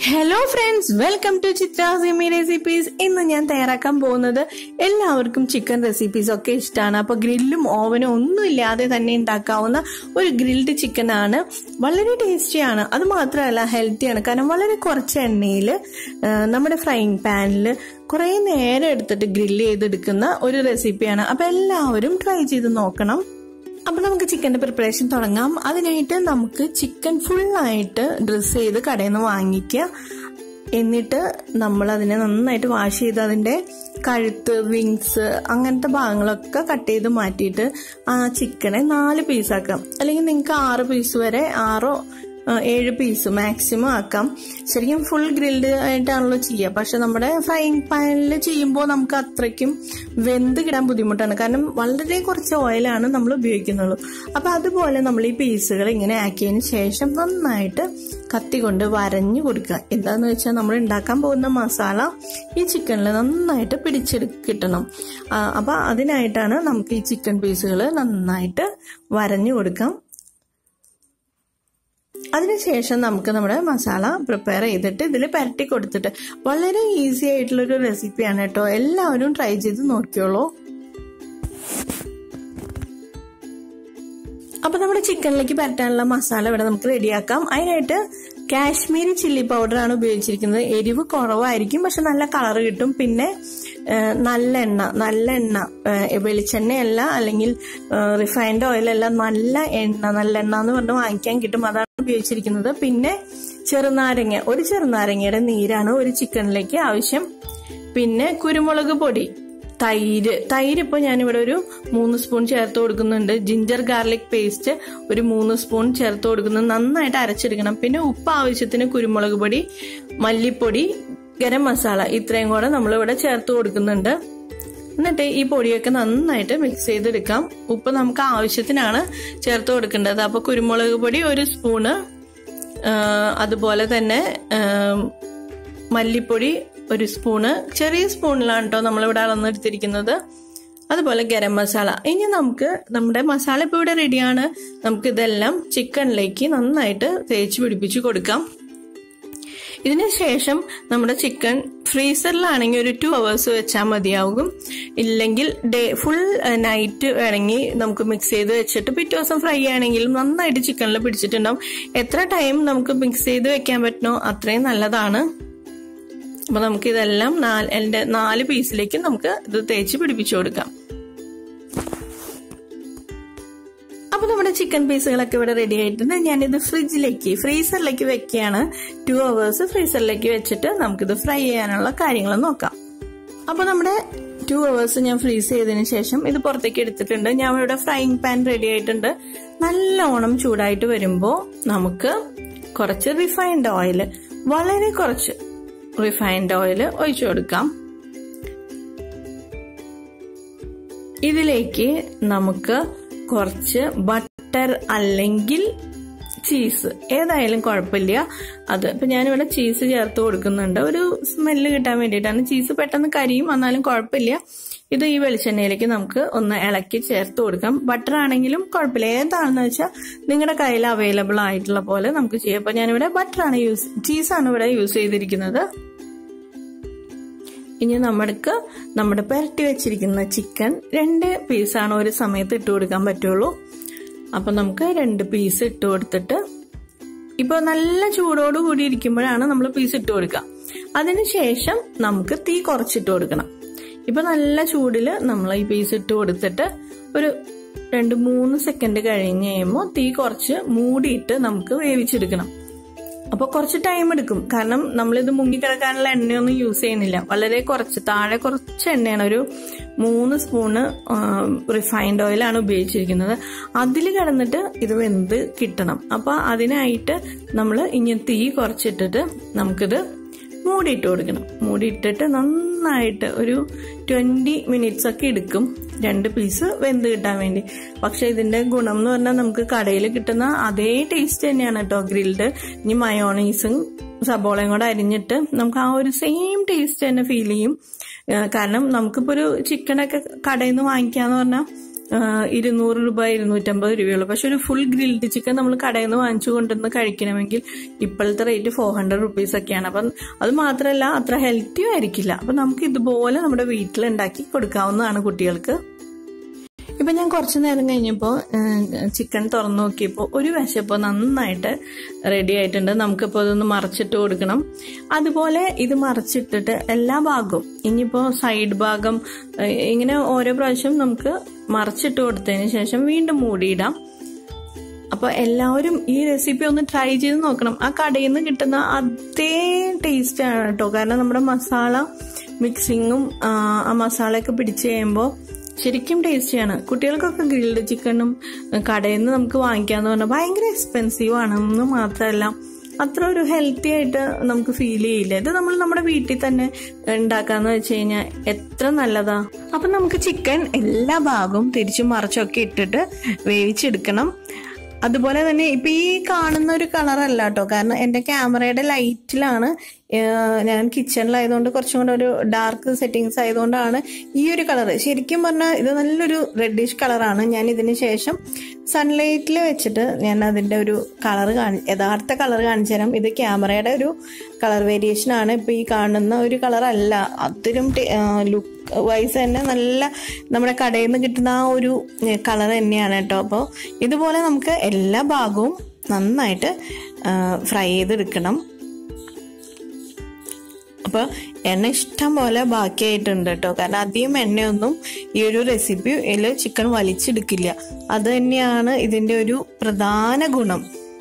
hello friends welcome to ചിത്രാസിമി recipes ഇന്ന് ഞാൻ തയ്യാറാക്കാൻ പോകുന്നത് എല്ലാവർക്കും ചിക്കൻ റെസിപ്പീസ് ഒക്കെ ഇഷ്ടമാണ് അപ്പൊ ഗ്രില്ലും ഓവനും ഒന്നും ഇല്ലാതെ തന്നെ ഉണ്ടാക്കാവുന്ന ഒരു ഗ്രിൽഡ് ചിക്കൻ ആണ് വളരെ ടേസ്റ്റിയാണ് അത് മാത്രമല്ല ഹെൽത്തിയാണ് കാരണം വളരെ കുറച്ച് എണ്ണയിൽ നമ്മുടെ ഫ്രൈങ് പാനിൽ കുറേ നേരം എടുത്തിട്ട് ഗ്രില്ല് ചെയ്തെടുക്കുന്ന ഒരു റെസിപ്പിയാണ് അപ്പൊ എല്ലാവരും ട്രൈ ചെയ്ത് നോക്കണം അപ്പൊ നമുക്ക് ചിക്കന്റെ പ്രിപ്പറേഷൻ തുടങ്ങാം അതിനായിട്ട് നമുക്ക് ചിക്കൻ ഫുള്ളായിട്ട് ഡ്രസ് ചെയ്ത് കടയിൽ നിന്ന് വാങ്ങിക്കുക എന്നിട്ട് നമ്മൾ അതിനെ നന്നായിട്ട് വാഷ് ചെയ്ത് അതിന്റെ കഴുത്ത് വിങ്സ് അങ്ങനത്തെ ഭാഗങ്ങളൊക്കെ കട്ട് ചെയ്ത് മാറ്റിയിട്ട് ആ ചിക്കനെ നാല് പീസാക്കാം അല്ലെങ്കിൽ നിങ്ങൾക്ക് ആറ് പീസ് വരെ ആറോ ഏഴ് പീസ് മാക്സിമം ആക്കാം ശരിക്കും ഫുൾ ഗ്രിൽഡ് ആയിട്ടാണല്ലോ ചെയ്യുക പക്ഷെ നമ്മുടെ ഫ്രൈങ് പാനിൽ ചെയ്യുമ്പോൾ നമുക്ക് അത്രയ്ക്കും വെന്ത് കിടാൻ ബുദ്ധിമുട്ടാണ് കാരണം വളരെ കുറച്ച് ഓയിലാണ് നമ്മൾ ഉപയോഗിക്കുന്നുള്ളൂ അപ്പൊ അതുപോലെ നമ്മൾ ഈ പീസുകൾ ഇങ്ങനെ ആക്കിയതിന് ശേഷം നന്നായിട്ട് കത്തി കൊണ്ട് വരഞ്ഞു കൊടുക്കുക എന്താന്ന് വെച്ചാൽ നമ്മൾ ഉണ്ടാക്കാൻ പോകുന്ന മസാല ഈ ചിക്കനിൽ നന്നായിട്ട് പിടിച്ചെടു കിട്ടണം അപ്പൊ അതിനായിട്ടാണ് നമുക്ക് ഈ ചിക്കൻ പീസുകൾ നന്നായിട്ട് വരഞ്ഞു കൊടുക്കാം അതിനുശേഷം നമുക്ക് നമ്മുടെ മസാല പ്രിപ്പയർ ചെയ്തിട്ട് ഇതിൽ പരട്ടി കൊടുത്തിട്ട് വളരെ ഈസി ആയിട്ടുള്ളൊരു റെസിപ്പിയാണ് കേട്ടോ എല്ലാവരും ട്രൈ ചെയ്ത് നോക്കിയോളൂ അപ്പൊ നമ്മുടെ ചിക്കനിലേക്ക് പരട്ടാനുള്ള മസാല ഇവിടെ നമുക്ക് റെഡിയാക്കാം അതിനായിട്ട് കാശ്മീരി ചില്ലി പൗഡർ ആണ് ഉപയോഗിച്ചിരിക്കുന്നത് എരിവ് കുറവായിരിക്കും പക്ഷെ നല്ല കളർ കിട്ടും പിന്നെ നല്ല എണ്ണ നല്ല എണ്ണ വെളിച്ചെണ്ണയല്ല അല്ലെങ്കിൽ റിഫൈൻഡ് ഓയിലല്ല നല്ല എണ്ണ നല്ല എണ്ണ എന്ന് പറഞ്ഞ് വാങ്ങിക്കാൻ കിട്ടും അതാണ് ഉപയോഗിച്ചിരിക്കുന്നത് പിന്നെ ചെറുനാരങ്ങ ഒരു ചെറുനാരങ്ങയുടെ നീരാണ് ഒരു ചിക്കനിലേക്ക് ആവശ്യം പിന്നെ കുരുമുളക് പൊടി തൈര് തൈര് ഇപ്പോൾ ഞാനിവിടെ ഒരു മൂന്ന് സ്പൂൺ ചേർത്ത് കൊടുക്കുന്നുണ്ട് ജിഞ്ചർ ഗാർലിക് പേസ്റ്റ് ഒരു മൂന്ന് സ്പൂൺ ചേർത്ത് കൊടുക്കുന്നത് നന്നായിട്ട് അരച്ചെടുക്കണം പിന്നെ ഉപ്പ് ആവശ്യത്തിന് കുരുമുളക് പൊടി മല്ലിപ്പൊടി ഗരം മസാല ഇത്രയും കൂടെ നമ്മളിവിടെ ചേർത്ത് കൊടുക്കുന്നുണ്ട് എന്നിട്ട് ഈ പൊടിയൊക്കെ നന്നായിട്ട് മിക്സ് ചെയ്തെടുക്കാം ഉപ്പ് നമുക്ക് ആവശ്യത്തിനാണ് ചേർത്ത് കൊടുക്കേണ്ടത് അപ്പോൾ കുരുമുളക് പൊടി ഒരു സ്പൂണ് അതുപോലെ തന്നെ മല്ലിപ്പൊടി ഒരു സ്പൂണ് ചെറിയ സ്പൂണിലാണ് കേട്ടോ നമ്മളിവിടെ അളന്നെടുത്തിരിക്കുന്നത് അതുപോലെ ഗരം മസാല ഇനി നമുക്ക് നമ്മുടെ മസാല ഇപ്പോൾ ഇവിടെ റെഡിയാണ് നമുക്ക് ഇതെല്ലാം ചിക്കനിലേക്ക് നന്നായിട്ട് തേച്ച് പിടിപ്പിച്ച് കൊടുക്കാം ഇതിന് ശേഷം നമ്മുടെ ചിക്കൻ ഫ്രീസറിലാണെങ്കിൽ ഒരു ടു അവേഴ്സ് വെച്ചാൽ മതിയാകും ഇല്ലെങ്കിൽ ഡേ ഫുൾ നൈറ്റ് വേണമെങ്കിൽ നമുക്ക് മിക്സ് ചെയ്ത് വെച്ചിട്ട് പിറ്റേ ദിവസം ഫ്രൈ ആണെങ്കിലും നന്നായിട്ട് ചിക്കനിൽ പിടിച്ചിട്ടുണ്ടാവും എത്ര ടൈം നമുക്ക് മിക്സ് ചെയ്ത് വെക്കാൻ പറ്റുന്നോ അത്രയും നല്ലതാണ് അപ്പൊ നമുക്ക് ഇതെല്ലാം നാല് എൻ്റെ നാല് പീസിലേക്ക് നമുക്ക് ഇത് തേച്ച് പിടിപ്പിച്ചു കൊടുക്കാം അപ്പൊ നമ്മുടെ ചിക്കൻ പീസുകളൊക്കെ ഇവിടെ റെഡി ആയിട്ടുണ്ട് ഞാനിത് ഫ്രിഡ്ജിലേക്ക് ഫ്രീസറിലേക്ക് വെക്കുകയാണ് ടു അവേഴ്സ് ഫ്രീസറിലേക്ക് വെച്ചിട്ട് നമുക്കിത് ഫ്രൈ ചെയ്യാനുള്ള കാര്യങ്ങൾ നോക്കാം അപ്പൊ നമ്മുടെ ടു അവേഴ്സ് ഞാൻ ഫ്രീസ് ചെയ്തതിന് ശേഷം ഇത് പുറത്തേക്ക് എടുത്തിട്ടുണ്ട് ഞാൻ ഇവിടെ ഫ്രൈങ് പാൻ റെഡി ആയിട്ടുണ്ട് നല്ലോണം ചൂടായിട്ട് വരുമ്പോൾ നമുക്ക് കുറച്ച് റിഫൈൻഡ് ഓയിൽ വളരെ കുറച്ച് റിഫൈൻഡ് ഓയിൽ ഒഴിച്ചു കൊടുക്കാം ഇതിലേക്ക് നമുക്ക് കുറച്ച് ബട്ടർ അല്ലെങ്കിൽ ചീസ് ഏതായാലും കുഴപ്പമില്ല അത് ഇപ്പൊ ഞാനിവിടെ ചീസ് ചേർത്ത് കൊടുക്കുന്നുണ്ട് ഒരു സ്മെല്ല് കിട്ടാൻ വേണ്ടിയിട്ടാണ് ചീസ് പെട്ടെന്ന് കരിയും എന്നാലും കുഴപ്പമില്ല ഇത് ഈ വെളിച്ചെണ്ണയിലേക്ക് നമുക്ക് ഒന്ന് ഇളക്കി ചേർത്ത് കൊടുക്കാം ബട്ടർ ആണെങ്കിലും കുഴപ്പമില്ല ഏതാണെന്ന് വെച്ചാൽ നിങ്ങളുടെ കയ്യിൽ അവൈലബിൾ ആയിട്ടുള്ള പോലെ നമുക്ക് ചെയ്യാം അപ്പൊ ഞാനിവിടെ ബട്ടറാണ് യൂസ് ചീസാണ് ഇവിടെ യൂസ് ചെയ്തിരിക്കുന്നത് ഇനി നമ്മൾക്ക് നമ്മുടെ പുരട്ടി വെച്ചിരിക്കുന്ന ചിക്കൻ രണ്ട് പീസാണ് ഒരു സമയത്ത് ഇട്ട് കൊടുക്കാൻ പറ്റുള്ളൂ അപ്പൊ നമുക്ക് രണ്ട് പീസ് ഇട്ട് കൊടുത്തിട്ട് ഇപ്പൊ നല്ല ചൂടോട് കൂടി ഇരിക്കുമ്പോഴാണ് നമ്മൾ പീസ് ഇട്ട് കൊടുക്കുക അതിനുശേഷം നമുക്ക് തീ കുറച്ചിട്ട് കൊടുക്കണം ഇപ്പൊ നല്ല ചൂടിൽ നമ്മൾ ഈ പീസ് ഇട്ട് കൊടുത്തിട്ട് ഒരു രണ്ട് മൂന്ന് സെക്കൻഡ് കഴിഞ്ഞ് കഴിയുമ്പോൾ തീ കുറച്ച് മൂടിയിട്ട് നമുക്ക് വേവിച്ചെടുക്കണം അപ്പൊ കുറച്ച് ടൈം എടുക്കും കാരണം നമ്മളിത് മുങ്ങിക്കിടക്കാനുള്ള എണ്ണയൊന്നും യൂസ് ചെയ്യുന്നില്ല വളരെ കുറച്ച് താഴെ കുറച്ച് എണ്ണയാണ് ഒരു മൂന്ന് സ്പൂണ് റിഫൈൻഡ് ഓയിലാണ് ഉപയോഗിച്ചിരിക്കുന്നത് അതിൽ കിടന്നിട്ട് ഇത് വെന്ത് കിട്ടണം അപ്പൊ അതിനായിട്ട് നമ്മൾ ഇങ്ങനെ തീ കുറച്ചിട്ടിട്ട് നമുക്കിത് മൂടിയിട്ട് കൊടുക്കണം മൂടിയിട്ടിട്ട് നന്നായിട്ട് ഒരു ട്വന്റി മിനിറ്റ്സ് ഒക്കെ എടുക്കും രണ്ട് പീസ് വെന്ത് കിട്ടാൻ വേണ്ടി പക്ഷെ ഇതിന്റെ ഗുണം എന്ന് പറഞ്ഞാൽ നമുക്ക് കടയിൽ കിട്ടുന്ന അതേ ടേസ്റ്റ് തന്നെയാണ് കേട്ടോ ഗ്രിൽഡ് ഇനി മയോണീസും സബോളയും കൂടെ അരിഞ്ഞിട്ട് നമുക്ക് ആ ഒരു സെയിം ടേസ്റ്റ് തന്നെ ഫീൽ ചെയ്യും കാരണം നമുക്കിപ്പോ ഒരു ചിക്കനൊക്കെ കടയിൽ നിന്ന് വാങ്ങിക്കാന്ന് പറഞ്ഞാൽ ഇരുന്നൂറ് രൂപ ഇരുന്നൂറ്റമ്പത് രൂപയുള്ളൂ പക്ഷെ ഒരു ഫുൾ ഗ്രിൽഡ് ചിക്കൻ നമ്മൾ കടയിൽ നിന്ന് വാങ്ങിച്ചു കൊണ്ടുവന്ന് കഴിക്കണമെങ്കിൽ ഇപ്പോഴത്തെ റേറ്റ് ഫോർ ഹൺഡ്രഡ് റുപ്പീസ് ഒക്കെയാണ് അപ്പം അത് മാത്രമല്ല അത്ര ഹെൽത്തിയും ആയിരിക്കില്ല അപ്പം നമുക്ക് ഇതുപോലെ നമ്മുടെ വീട്ടിൽ ഉണ്ടാക്കി കൊടുക്കാവുന്നതാണ് കുട്ടികൾക്ക് ഇപ്പൊ ഞാൻ കുറച്ചു നേരം കഴിഞ്ഞപ്പോൾ ചിക്കൻ തുറന്നു നോക്കിയപ്പോൾ ഒരു വശപ്പോൾ നന്നായിട്ട് റെഡി ആയിട്ടുണ്ട് നമുക്കിപ്പോൾ ഇതൊന്ന് മറച്ചിട്ട് കൊടുക്കണം അതുപോലെ ഇത് മറച്ചിട്ടിട്ട് എല്ലാ ഭാഗവും ഇനിയിപ്പോൾ സൈഡ് ഭാഗം ഇങ്ങനെ ഓരോ പ്രാവശ്യം നമുക്ക് മറച്ചിട്ട് കൊടുത്തതിന് ശേഷം വീണ്ടും മൂടിയിടാം അപ്പോൾ എല്ലാവരും ഈ റെസിപ്പി ഒന്ന് ട്രൈ ചെയ്ത് നോക്കണം ആ കടയിൽ നിന്ന് കിട്ടുന്ന അതേ ടേസ്റ്റ് ആണ് കേട്ടോ കാരണം നമ്മുടെ മസാല മിക്സിങ്ങും ആ മസാലയൊക്കെ പിടിച്ച് കഴിയുമ്പോൾ ശരിക്കും ടേസ്റ്റിയാണ് കുട്ടികൾക്കൊക്കെ ഗ്രിൽഡ് ചിക്കനും കടയിൽ നിന്ന് നമുക്ക് വാങ്ങിക്കാന്ന് പറഞ്ഞാൽ ഭയങ്കര എക്സ്പെൻസീവ് ആണെന്ന് മാത്രമല്ല അത്ര ഒരു ഹെൽത്തി ആയിട്ട് നമുക്ക് ഫീൽ ചെയ്യില്ല ഇത് നമ്മൾ നമ്മുടെ വീട്ടിൽ തന്നെ ഉണ്ടാക്കാന്ന് വെച്ച് കഴിഞ്ഞാൽ എത്ര നല്ലതാ അപ്പൊ നമുക്ക് ചിക്കൻ എല്ലാ ഭാഗവും തിരിച്ചും മറിച്ചൊക്കെ ഇട്ടിട്ട് വേവിച്ചെടുക്കണം അതുപോലെ തന്നെ ഇപ്പൊ ഈ കാണുന്ന ഒരു കളറല്ല കേട്ടോ കാരണം എന്റെ ക്യാമറയുടെ ലൈറ്റിലാണ് ഞാൻ കിച്ചണിലായതുകൊണ്ട് കുറച്ചും കൂടെ ഒരു ഡാർക്ക് സെറ്റിങ്സ് ആയതുകൊണ്ടാണ് ഈ ഒരു കളർ ശരിക്കും പറഞ്ഞാൽ ഇത് നല്ലൊരു റെഡിഷ് കളറാണ് ഞാൻ ഇതിന് ശേഷം സൺലൈറ്റിൽ വെച്ചിട്ട് ഞാൻ അതിൻ്റെ ഒരു കളർ കാണി യഥാർത്ഥ കളർ കാണിച്ചു തരാം ഇത് ക്യാമറയുടെ ഒരു കളർ വേരിയേഷൻ ആണ് ഇപ്പൊ ഈ കാണുന്ന ഒരു കളർ അല്ല അത്രയും ലുക്ക് വൈസ് തന്നെ നല്ല നമ്മുടെ കടയിൽ നിന്ന് കിട്ടുന്ന ആ ഒരു കളർ തന്നെയാണ് കേട്ടോ അപ്പോൾ ഇതുപോലെ നമുക്ക് എല്ലാ ഭാഗവും നന്നായിട്ട് ഫ്രൈ ചെയ്തെടുക്കണം അപ്പോൾ എണ്ണ ഇഷ്ടം പോലെ ബാക്കിയായിട്ടുണ്ട് കേട്ടോ കാരണം അധികം എണ്ണയൊന്നും ഈ ഒരു റെസിപ്പിയിൽ ചിക്കൻ വലിച്ചെടുക്കില്ല അത് തന്നെയാണ് ഇതിൻ്റെ ഒരു പ്രധാന ഗുണം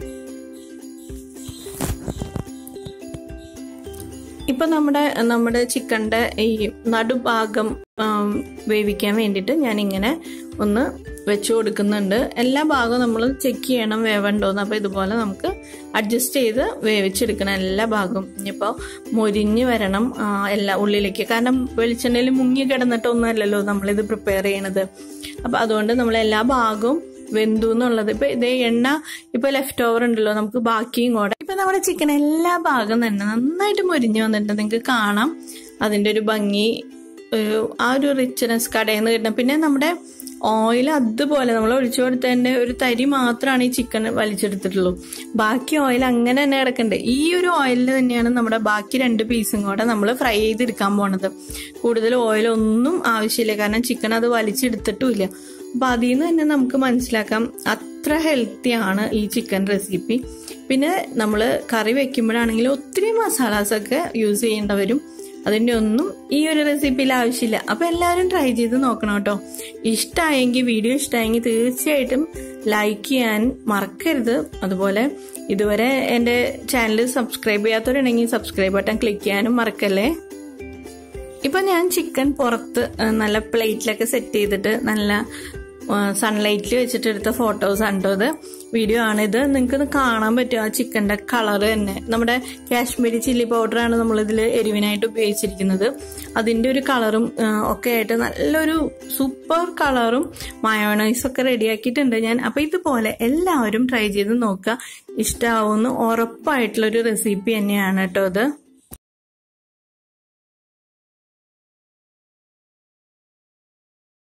ഇപ്പൊ നമ്മുടെ നമ്മുടെ ചിക്കൻ്റെ ഈ നടുഭാഗം വേവിക്കാൻ വേണ്ടിയിട്ട് ഞാൻ ഇങ്ങനെ ഒന്ന് വെച്ചു കൊടുക്കുന്നുണ്ട് എല്ലാ ഭാഗവും നമ്മൾ ചെക്ക് ചെയ്യണം വേവണ്ടോന്ന് അപ്പോൾ ഇതുപോലെ നമുക്ക് അഡ്ജസ്റ്റ് ചെയ്ത് വേവിച്ചെടുക്കണം എല്ലാ ഭാഗവും ഇനിയിപ്പോൾ മൊരിഞ്ഞ് വരണം എല്ലാ ഉള്ളിലേക്ക് കാരണം വെളിച്ചെണ്ണയിൽ മുങ്ങി കിടന്നിട്ടൊന്നുമല്ലല്ലോ നമ്മളിത് പ്രിപ്പയർ ചെയ്യണത് അപ്പോൾ അതുകൊണ്ട് നമ്മൾ എല്ലാ ഭാഗവും വെന്തു എന്നുള്ളത് ഇപ്പൊ ഇതേ എണ്ണ ഇപ്പൊ ലെഫ്റ്റ് ഓവർ ഉണ്ടല്ലോ നമുക്ക് ബാക്കിയും കൂടെ ഇപ്പൊ നമ്മുടെ ചിക്കൻ എല്ലാ ഭാഗം തന്നെ നന്നായിട്ട് മൊരിഞ്ഞു വന്നിട്ടുണ്ട് നിങ്ങൾക്ക് കാണാം അതിന്റെ ഒരു ഭംഗി ഒരു ആ ഒരു റിച്ച്നെസ് കടയിൽ നിന്ന് കിട്ടണം പിന്നെ നമ്മുടെ ഓയിൽ അതുപോലെ നമ്മൾ ഒഴിച്ചു കൊടുത്തതിന്റെ ഒരു തരി മാത്രമാണ് ഈ ചിക്കൻ വലിച്ചെടുത്തിട്ടുള്ളൂ ബാക്കി ഓയിൽ അങ്ങനെ തന്നെ കിടക്കണ്ടേ ഈ ഒരു ഓയിലിൽ തന്നെയാണ് നമ്മുടെ ബാക്കി രണ്ട് പീസും കൂടെ നമ്മൾ ഫ്രൈ ചെയ്തെടുക്കാൻ പോണത് കൂടുതൽ ഓയിൽ ഒന്നും ആവശ്യമില്ല കാരണം ചിക്കൻ അത് വലിച്ചെടുത്തിട്ടുമില്ല അപ്പൊ അതിൽ നിന്ന് തന്നെ നമുക്ക് മനസ്സിലാക്കാം അത്ര ഹെൽത്തി ആണ് ഈ ചിക്കൻ റെസിപ്പി പിന്നെ നമ്മൾ കറി വെക്കുമ്പോഴാണെങ്കിൽ ഒത്തിരി മസാലാസ് ഒക്കെ യൂസ് ചെയ്യേണ്ട വരും അതിൻ്റെ ഒന്നും ഈ ഒരു റെസിപ്പിയിൽ ആവശ്യമില്ല അപ്പൊ എല്ലാവരും ട്രൈ ചെയ്ത് നോക്കണം കേട്ടോ ഇഷ്ടമായെങ്കിൽ വീഡിയോ ഇഷ്ടമായെങ്കിൽ തീർച്ചയായിട്ടും ലൈക്ക് ചെയ്യാൻ മറക്കരുത് അതുപോലെ ഇതുവരെ എൻ്റെ ചാനൽ സബ്സ്ക്രൈബ് ചെയ്യാത്തവരുണ്ടെങ്കിൽ സബ്സ്ക്രൈബ് ബട്ടൺ ക്ലിക്ക് ചെയ്യാനും മറക്കല്ലേ ഇപ്പൊ ഞാൻ ചിക്കൻ പുറത്ത് നല്ല പ്ലേറ്റിലൊക്കെ സെറ്റ് ചെയ്തിട്ട് നല്ല സൺലൈറ്റിൽ വെച്ചിട്ട് എടുത്ത ഫോട്ടോസ് ഉണ്ടോ ഇത് വീഡിയോ ആണിത് നിങ്ങൾക്ക് കാണാൻ പറ്റും ആ ചിക്കൻ്റെ കളർ തന്നെ നമ്മുടെ കാശ്മീരി ചില്ലി പൗഡറാണ് നമ്മളിതിൽ എരിവിനായിട്ട് ഉപയോഗിച്ചിരിക്കുന്നത് അതിൻ്റെ ഒരു കളറും ഒക്കെ ആയിട്ട് നല്ലൊരു സൂപ്പർ കളറും മയോണൈസ് ഒക്കെ റെഡിയാക്കിയിട്ടുണ്ട് ഞാൻ അപ്പോൾ ഇതുപോലെ എല്ലാവരും ട്രൈ ചെയ്ത് നോക്കുക ഇഷ്ടമാവുമെന്ന് ഉറപ്പായിട്ടുള്ളൊരു റെസിപ്പി തന്നെയാണ് കേട്ടോ ഇത്